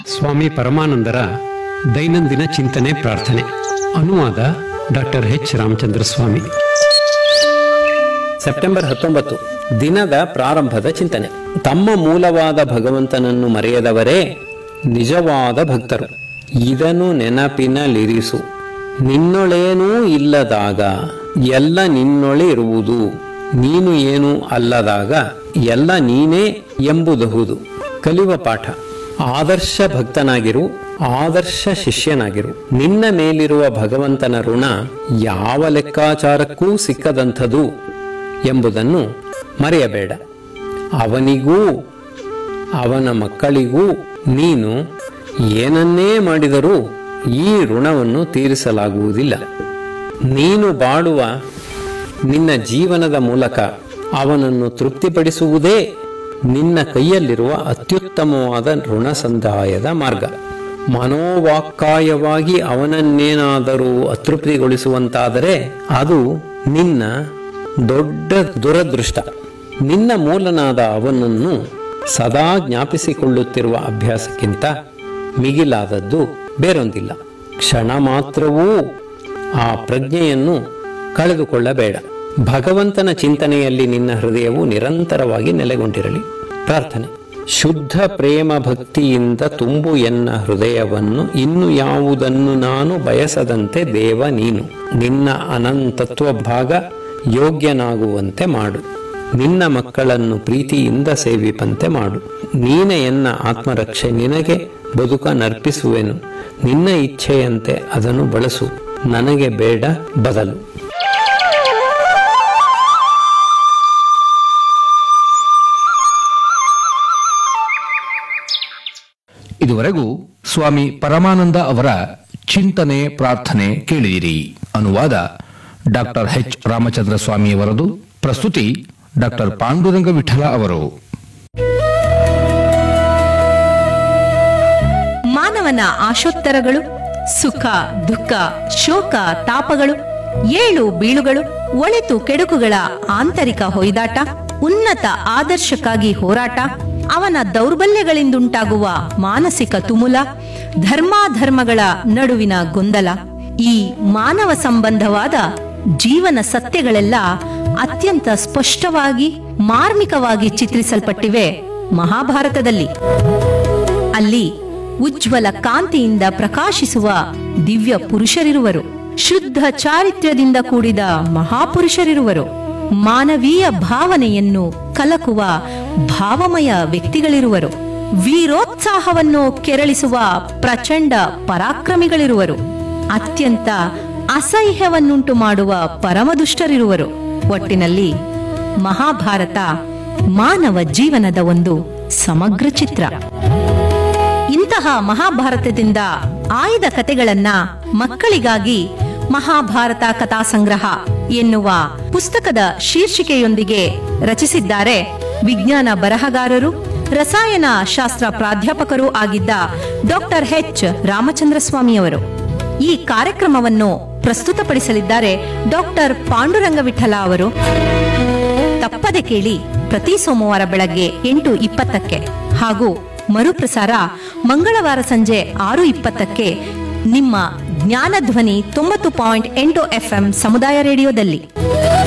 ಸ್ವಾಮಿ ಪರಮಾನಂದರ ದೈನಂದಿನ ಚಿಂತನೆ ಪ್ರಾರ್ಥನೆ ಅನುವಾದ doctor H Ramachandra Swami September ಹತ್ತೊಂಬತ್ತು ದಿನದ ಪ್ರಾರಂಭದ ಚಿಂತನೆ ತಮ್ಮ ಮೂಲವಾದ ಭಗವಂತನನ್ನು ಮರೆಯದವರೇ ನಿಜವಾದ ಭಕ್ತರು ಇದನ್ನು ನೆನಪಿನಲ್ಲಿರಿಸು ನಿನ್ನೊಳೇನೂ ಇಲ್ಲದಾಗ ಎಲ್ಲ ನಿನ್ನೊಳೆ ಇರುವುದು ನೀನು ಏನೂ ಅಲ್ಲದಾಗ ಎಲ್ಲ ನೀನೇ ಎಂಬುದಹುದು ಕಲಿಯುವ ಪಾಠ ಆದರ್ಶ ಭಕ್ತನಾಗಿರು ಆದರ್ಶ ಶಿಷ್ಯನಾಗಿರು ನಿನ್ನ ಮೇಲಿರುವ ಭಗವಂತನ ಋಣ ಯಾವ ಲೆಕ್ಕಾಚಾರಕ್ಕೂ ಸಿಕ್ಕದಂಥದು ಎಂಬುದನ್ನು ಮರೆಯಬೇಡ ಅವನಿಗೂ ಅವನ ಮಕ್ಕಳಿಗೂ ನೀನು ಏನನ್ನೇ ಮಾಡಿದರೂ ಈ ಋಣವನ್ನು ತೀರಿಸಲಾಗುವುದಿಲ್ಲ ನೀನು ಬಾಳುವ ನಿನ್ನ ಜೀವನದ ಮೂಲಕ ಅವನನ್ನು ತೃಪ್ತಿಪಡಿಸುವುದೇ ನಿನ್ನ ಕೈಯಲ್ಲಿರುವ ಅತ್ಯುತ್ತಮವಾದ ಋಣ ಸಂದಾಯದ ಮಾರ್ಗ ಮನೋವಾಕ್ಕಾಯವಾಗಿ ಅವನನ್ನೇನಾದರೂ ಅತೃಪ್ತಿಗೊಳಿಸುವಂತಾದರೆ ಅದು ನಿನ್ನ ದೊಡ್ಡ ದುರದೃಷ್ಟ ನಿನ್ನ ಮೂಲನಾದ ಅವನನ್ನು ಸದಾ ಜ್ಞಾಪಿಸಿಕೊಳ್ಳುತ್ತಿರುವ ಅಭ್ಯಾಸಕ್ಕಿಂತ ಮಿಗಿಲಾದದ್ದು ಬೇರೊಂದಿಲ್ಲ ಕ್ಷಣ ಮಾತ್ರವೂ ಆ ಪ್ರಜ್ಞೆಯನ್ನು ಕಳೆದುಕೊಳ್ಳಬೇಡ ಭಗವಂತನ ಚಿಂತನೆಯಲ್ಲಿ ನಿನ್ನ ಹೃದಯವು ನಿರಂತರವಾಗಿ ನೆಲೆಗೊಂಡಿರಲಿ ಪ್ರಾರ್ಥನೆ ಶುದ್ಧ ಪ್ರೇಮ ಭಕ್ತಿಯಿಂದ ತುಂಬು ಎನ್ನ ಹೃದಯವನ್ನು ಇನ್ನು ಯಾವುದನ್ನು ನಾನು ಬಯಸದಂತೆ ದೇವ ನೀನು ನಿನ್ನ ಅನಂತತ್ವ ಭಾಗ ಯೋಗ್ಯನಾಗುವಂತೆ ಮಾಡು ನಿನ್ನ ಮಕ್ಕಳನ್ನು ಪ್ರೀತಿಯಿಂದ ಸೇವಿಪಂತೆ ಮಾಡು ನೀನೆ ಎನ್ನ ಆತ್ಮರಕ್ಷೆ ನಿನಗೆ ಬದುಕ ನರ್ಪಿಸುವೆನು ನಿನ್ನ ಇಚ್ಛೆಯಂತೆ ಅದನ್ನು ಬಳಸು ನನಗೆ ಬೇಡ ಬದಲು ಇದುವರೆಗೂ ಸ್ವಾಮಿ ಪರಮಾನಂದ ಅವರ ಚಿಂತನೆ ಪ್ರಾರ್ಥನೆ ಕೇಳಿದಿರಿ ಅನುವಾದ ಡಾಕ್ಟರ್ ಎಚ್ ರಾಮಚಂದ್ರ ಸ್ವಾಮಿಯವರದು ಪ್ರಸ್ತುತಿ ಡಾಕ್ಟರ್ ಪಾಂಡುರಂಗ ವಿಠಲ ಅವರು ಮಾನವನ ಆಶೋತ್ತರಗಳು ಸುಖ ದುಃಖ ಶೋಕ ತಾಪಗಳು ಏಳು ಬೀಳುಗಳು ಒಳಿತು ಕೆಡುಕುಗಳ ಆಂತರಿಕ ಹೊಯ್ದಾಟ ಉನ್ನತ ಆದರ್ಶಕ್ಕಾಗಿ ಹೋರಾಟ ಅವನ ದೌರ್ಬಲ್ಯಗಳಿಂದುಂಟಾಗುವ ಮಾನಸಿಕ ತುಮುಲ ಧರ್ಮಾಧರ್ಮಗಳ ನಡುವಿನ ಗೊಂದಲ ಈ ಮಾನವ ಸಂಬಂಧವಾದ ಜೀವನ ಸತ್ಯಗಳೆಲ್ಲ ಅತ್ಯಂತ ಸ್ಪಷ್ಟವಾಗಿ ಮಾರ್ಮಿಕವಾಗಿ ಚಿತ್ರಿಸಲ್ಪಟ್ಟಿವೆ ಮಹಾಭಾರತದಲ್ಲಿ ಅಲ್ಲಿ ಉಜ್ವಲ ಕಾಂತಿಯಿಂದ ಪ್ರಕಾಶಿಸುವ ದಿವ್ಯ ಪುರುಷರಿರುವರು ಶುದ್ಧ ಚಾರಿತ್ರ್ಯದಿಂದ ಕೂಡಿದ ಮಹಾಪುರುಷರಿರುವರು ಮಾನವೀಯ ಭಾವನೆಯನ್ನು ಕಲಕುವ ಭಾವಮಯ ವ್ಯಕ್ತಿಗಳಿರುವರು ವೀರೋತ್ಸಾಹವನ್ನು ಕೆರಳಿಸುವ ಪ್ರಚಂಡ ಪರಾಕ್ರಮಿಗಳಿರುವರು ಅತ್ಯಂತ ಅಸಹ್ಯವನ್ನುಂಟು ಮಾಡುವ ಪರಮದುಷ್ಟರಿರುವರು ಒಟ್ಟಿನಲ್ಲಿ ಮಹಾಭಾರತ ಮಾನವ ಜೀವನದ ಒಂದು ಸಮಗ್ರ ಚಿತ್ರ ಇಂತಹ ಮಹಾಭಾರತದಿಂದ ಆಯ್ದ ಕತೆಗಳನ್ನ ಮಕ್ಕಳಿಗಾಗಿ ಮಹಾಭಾರತ ಕಥಾ ಸಂಗ್ರಹ ಎನ್ನುವ ಪುಸ್ತಕದ ಶೀರ್ಷಿಕೆಯೊಂದಿಗೆ ರಚಿಸಿದ್ದಾರೆ ವಿಜ್ಞಾನ ಬರಹಗಾರರು ರಸಾಯನ ಶಾಸ್ತ್ರ ಪ್ರಾಧ್ಯಾಪಕರೂ ಆಗಿದ್ದ ಡಾಕ್ಟರ್ ಎಚ್ ರಾಮಚಂದ್ರ ಸ್ವಾಮಿಯವರು ಈ ಕಾರ್ಯಕ್ರಮವನ್ನು ಪ್ರಸ್ತುತಪಡಿಸಲಿದ್ದಾರೆ ಡಾಕ್ಟರ್ ಪಾಂಡುರಂಗ ವಿಠಲ ಅವರು ತಪ್ಪದೆ ಕೇಳಿ ಪ್ರತಿ ಸೋಮವಾರ ಬೆಳಗ್ಗೆ ಎಂಟು ಇಪ್ಪತ್ತಕ್ಕೆ ಹಾಗೂ ಮರುಪ್ರಸಾರ ಮಂಗಳವಾರ ಸಂಜೆ ಆರು ಇಪ್ಪತ್ತಕ್ಕೆ ನಿಮ್ಮ ಜ್ಞಾನಧ್ವನಿ ತೊಂಬತ್ತು ಪಾಯಿಂಟ್ ಎಂಟು ಎಫ್ಎಂ ಸಮುದಾಯ ರೇಡಿಯೋದಲ್ಲಿ